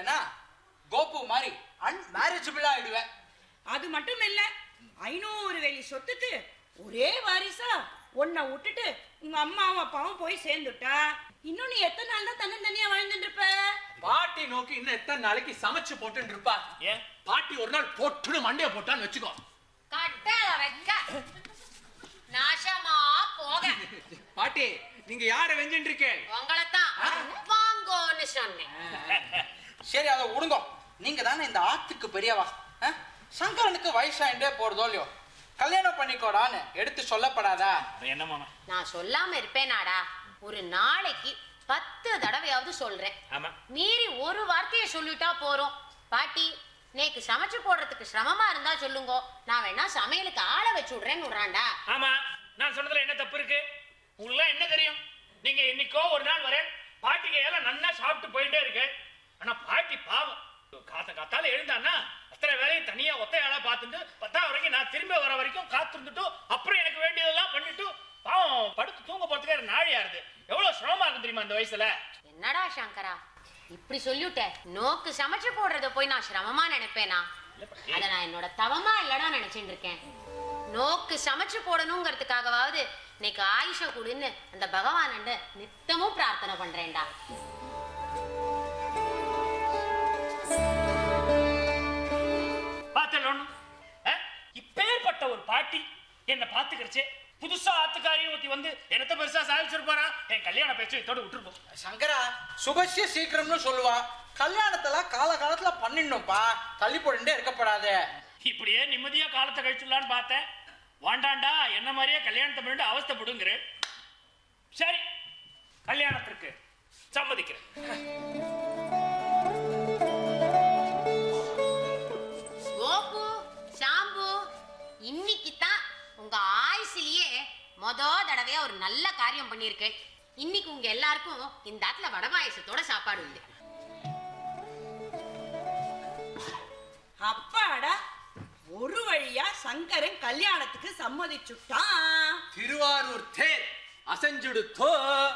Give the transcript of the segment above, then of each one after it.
வச்சுட்டேன்னா கோபு மாதிரி அன்மேரேஜபிள் ஆயிடுவேன் அது மட்டும் இல்ல ஐநூறு வேலி சொத்துக்கு ஒரே வாரிசா உன்னை விட்டுட்டு உங்க அம்மாவும் அப்பாவும் போய் சேர்ந்துட்டா இன்னும் நீ எத்தனை நாள் தான் தன்னந்தனியா வாழ்ந்துட்டு இருப்ப பாட்டி நோக்கி இன்னும் எத்தனை நாளைக்கு சமைச்சு போட்டுன்னு இருப்பா ஏன் பாட்டி ஒரு நாள் பொட்டுன்னு மண்டைய போட்டான்னு வச்சுக்கோ கட்டள வைக்க நாசமா போக பாட்டி நீங்க யார வெஞ்சிட்டு இருக்கேன் உங்களைத்தான் வாங்கோன்னு சொன்னேன் சரி அதை விடுங்க நீங்க தானே இந்த ஆத்துக்கு பெரியவா ஆ? சங்கரனுக்கு வயசாயிட்டே போறதோ இல்லையோ கல்யாணம் பண்ணிக்கோடான்னு எடுத்து சொல்லப்படாதா என்ன மாமா நான் சொல்லாம இருப்பேனாடா ஒரு நாளைக்கு பத்து தடவையாவது சொல்றேன் ஆமா மீறி ஒரு வார்த்தையை சொல்லிட்டா போறோம் பாட்டி நேக்கு சமைச்சு போடுறதுக்கு சிரமமா இருந்தா சொல்லுங்க நான் வேணா சமையலுக்கு ஆளை வச்சு விடுறேன்னு விடுறான்டா ஆமா நான் சொன்னதுல என்ன தப்பு இருக்கு உங்களுக்கு என்ன தெரியும் நீங்க இன்னைக்கோ ஒரு நாள் வரேன் பாட்டிக்கு எல்லாம் நல்லா சாப்பிட்டு போயிட்டே இருக்கு ஆனா பாட்டி பாவம் காத்த காத்தால எழுந்தான்னா அத்தனை வேலையும் தனியா ஒத்தையாளா பார்த்துட்டு பத்தாம் வரைக்கும் நான் திரும்ப வர வரைக்கும் காத்திருந்துட்டு அப்புறம் எனக்கு வேண்டியதெல்லாம் பண்ணிட்டு பாவம் படுத்து தூங்க போறதுக்கு நாழியா இருக்கு எவ்வளவு சிரமமா இருக்கு தெரியுமா இந்த வயசுல என்னடா சங்கரா இப்படி சொல்லிவிட்ட நோக்கு சமைச்சு போடுறத போய் நான் சிரமமா நினைப்பேனா அத நான் என்னோட தவமா இல்லடா நினைச்சிட்டு இருக்கேன் நோக்கு சமைச்சு போடணுங்கிறதுக்காகவாவது இன்னைக்கு ஆயுஷ கொடுன்னு அந்த பகவான் நித்தமும் பிரார்த்தனை பண்றேன்டா பார்த்தல ஒண்ணு அஹ்? இப்பேற்பட்ட ஒரு பாட்டி என்ன பாத்துக்கிறச்சே புதுசா ஆத்துக்காரியும் ஒருத்தி வந்து என்னத்த பெருசா சாதிச்சிருப்பாரா என் கல்யாண பேச்சு இதோட விட்டுருப்போம் சங்கரா சுபசிய சீக்கிரம்னு சொல்லுவா கல்யாணத்தெல்லாம் காலகாலத்துல பண்ணிடணும்ப்பா தள்ளி போட்டுட்டே இருக்கப்படாது இப்படியே நிம்மதியா காலத்தை கழிச்சுடலான்னு பார்த்தேன் வாண்டாண்டா என்ன மாதிரியே கல்யாணத்தை பண்ணிட்டு அவஸ்தைப்படுங்கிற சரி கல்யாணத்திற்கு சம்மதிக்கிறேன் கோபு சாம்பு இன்னைக்கு தான் உங்க ஆயுசிலேயே மொத தடவையா ஒரு நல்ல காரியம் பண்ணியிருக்கேன் இன்னைக்கு உங்க எல்லாருக்கும் இந்த ஆத்துல வடை பாயசத்தோட சாப்பாடு உண்டு அப்பாடா ஒரு வழியா சங்கரன் கல்யாணத்துக்கு சம்மதிச்சுட்டான் திருவாரூர் தேர் அசைஞ்சுடு தோ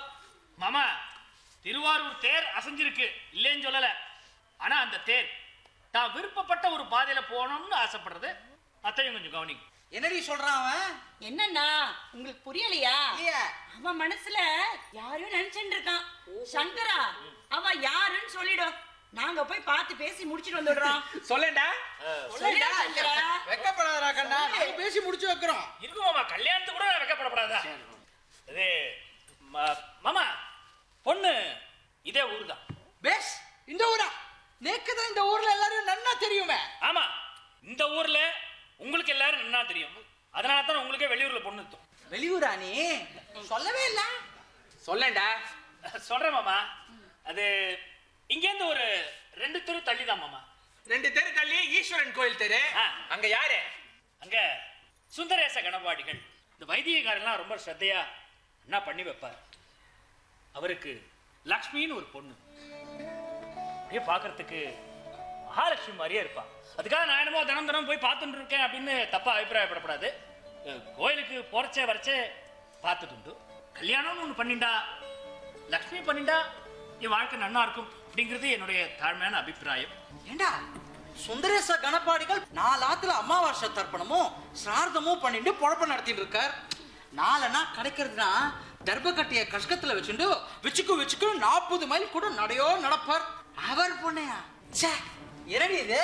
மாமா திருவாரூர் தேர் அசைஞ்சிருக்கு இல்லைன்னு சொல்லல ஆனா அந்த தேர் தான் விருப்பப்பட்ட ஒரு பாதையில போகணும்னு ஆசைப்படுறது அத்தையும் கொஞ்சம் கவனிங்க என்னடி சொல்றான் அவன் என்னண்ணா உங்களுக்கு புரியலையா இல்லையே அவன் மனசுல யாரையும் நினைச்சுட்டு இருக்கான் சங்கரா அவன் யாருன்னு சொல்லிடும் நாங்க போய் பார்த்து பேசி முடிச்சிட்டு வந்துடுறோம் சொல்லேன்டா சொல்லிடா சங்கரா வெக்கப்படாதடா கண்ணா நாங்க பேசி முடிச்சு வைக்கிறோம் இருக்கு மாமா கல்யாணத்துக்கு கூட வைக்கப்படப்படாதா இது ம- மாமா பொண்ணு இதே ஊர் தான் பேஸ் இந்த ஊரா நேக்கு தான் இந்த ஊர்ல எல்லாரையும் நன்னா தெரியுமே ஆமா இந்த ஊர்ல உங்களுக்கு எல்லாரும் நல்லா தெரியும் அதனால தான் உங்களுக்கே வெளியூர்ல பொண்ணு இருக்கும் வெளியூரா நீ சொல்லவே இல்ல சொல்லேன்டா சொல்றேன் மாமா அது இங்கேருந்து ஒரு ரெண்டு தெரு தள்ளி தான் மாமா ரெண்டு தெரு தள்ளி ஈஸ்வரன் கோயில் தெரு ஆ. அங்க யாரு அங்க சுந்தரேச கணபாடிகள் இந்த வைத்தியக்காரெல்லாம் ரொம்ப ஸ்ரத்தையா என்ன பண்ணி வைப்பார் அவருக்கு லக்ஷ்மின்னு ஒரு பொண்ணு அப்படியே பார்க்கறதுக்கு மகாலட்சுமி மாதிரியே இருப்பா அதுக்காக நான் என்னமோ தினம் தினம் போய் பார்த்துட்டு இருக்கேன் அப்படின்னு தப்பா அபிப்பிராயப்படக்கூடாது அஹ், கோயிலுக்கு போறச்சே வரச்சே பார்த்துட்டு உண்டு கல்யாணம்னு ஒன்று பண்ணிண்டா லக்ஷ்மி பண்ணிண்டா என் வாழ்க்கை நன்னா இருக்கும் அப்படிங்கிறது என்னுடைய தாழ்மையான அபிப்பிராயம் ஏண்டா சுந்தரேச கணப்பாடிகள் நாலு ஆத்துல அமாவாசை தர்ப்பணமும் சிரார்த்தமும் பண்ணிட்டு பொழப்ப நடத்திட்டு இருக்கார் நாலனா கிடைக்கிறதுனா தர்பகட்டிய கஷ்கத்துல வச்சுட்டு வச்சுக்கு வச்சுக்கு நாற்பது மைல் கூட நடையோ நடப்பார் அவர் பொண்ணையா ச்சே என்னடி இது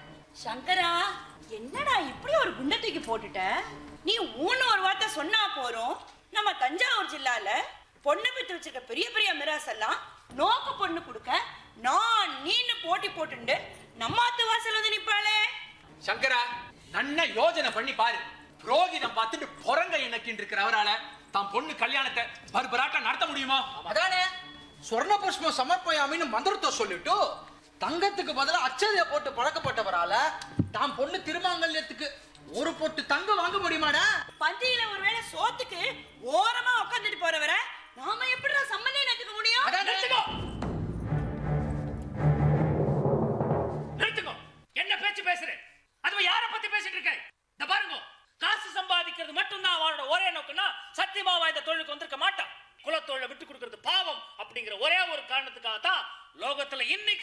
சங்கரா என்னடா இப்படி ஒரு குண்டை தூக்கி போட்டுட்ட நீ ஊன்னு ஒரு வார்த்தை சொன்னா போறோம் நம்ம தஞ்சாவூர் ஜில்லால பொண்ணு பெற்று வச்சிருக்க பெரிய பெரிய மிராஸ் எல்லாம் நோக்கு பொண்ணு கொடுக்க நான் நீன்னு போட்டி போட்டுண்டு நம்ம அத்து வாசல் வந்து நிப்பாளே சங்கரா நன்ன யோஜனை பண்ணி பாரு புரோகிதம் பார்த்துட்டு புறங்க இணக்கின்னு இருக்கிற அவரால தான் பொண்ணு கல்யாணத்தை பர்பராட்டம் நடத்த முடியுமா அதானே சொர்ண புஷ்பம் சமர்ப்பயாமின்னு மந்திரத்தை சொல்லிட்டு தங்கத்துக்கு பதிலா அச்சதைய போட்டு பழக்கப்பட்டவரால தான் பொண்ணு திருமாங்கல்யத்துக்கு ஒரு பொட்டு தங்கம் வாங்க முடியுமாடா பந்தியில ஒருவேளை சோத்துக்கு ஓரமா உட்காந்துட்டு போறவரை நாம எப்படிடா சம்மந்தம் நட்டுக்க முடியும் அதானே? நிறுத்துக்கோ நிறுத்துக்கோ என்ன பேச்சு பேசுறேன் அதுவும் யார பத்தி பேசிட்டு இருக்க இந்த பாருங்க காசு சம்பாதிக்கிறது மட்டும்தான் அவனோட ஒரே நோக்கம்னா சத்தியமா இந்த தொழிலுக்கு வந்திருக்க மாட்டான் குலத்தொழிலை விட்டு கொடுக்கிறது பாவம் அப்படிங்கிற ஒரே ஒரு காரணத்துக்காக தான் லோகத்துல இன்னைக்கு